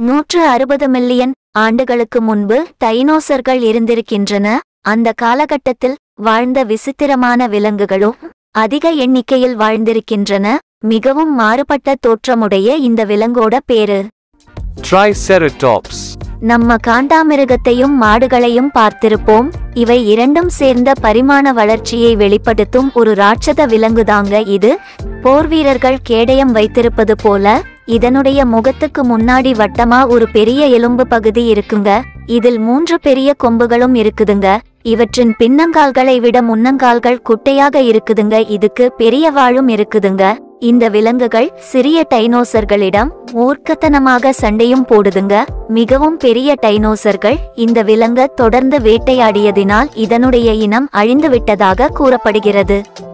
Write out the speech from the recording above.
நூற்று அறுபது மில்லியன் ஆண்டுகளுக்கு முன்பு டைனோசர்கள் இருந்திருக்கின்றன அந்த காலகட்டத்தில் வாழ்ந்த விசித்திரமான விலங்குகளும் அதிக எண்ணிக்கையில் வாழ்ந்திருக்கின்றன மிகவும் மாறுபட்ட தோற்றமுடைய இந்த விலங்கோட பேரு Triceratops. நம்ம காண்டாமிருகத்தையும் மாடுகளையும் பார்த்திருப்போம் இவை இரண்டும் சேர்ந்த பரிமாண வளர்ச்சியை வெளிப்படுத்தும் ஒரு ராட்சத விலங்குதாங்க இது போர்வீரர்கள் கேடயம் வைத்திருப்பது போல இதனுடைய முகத்துக்கு முன்னாடி வட்டமா ஒரு பெரிய எலும்பு பகுதி இருக்குங்க இதில் மூன்று பெரிய கொம்புகளும் இருக்குதுங்க இவற்றின் பின்னங்கால்களை விட முன்னங்கால்கள் குட்டையாக இருக்குதுங்க இதுக்கு பெரிய வாழும் இருக்குதுங்க இந்த விலங்குகள் சிறிய டைனோசர்களிடம் மூர்க்கத்தனமாக சண்டையும் போடுதுங்க மிகவும் பெரிய டைனோசர்கள் இந்த விலங்க தொடர்ந்து வேட்டையாடியதினால் இதனுடைய இனம் அழிந்து விட்டதாக கூறப்படுகிறது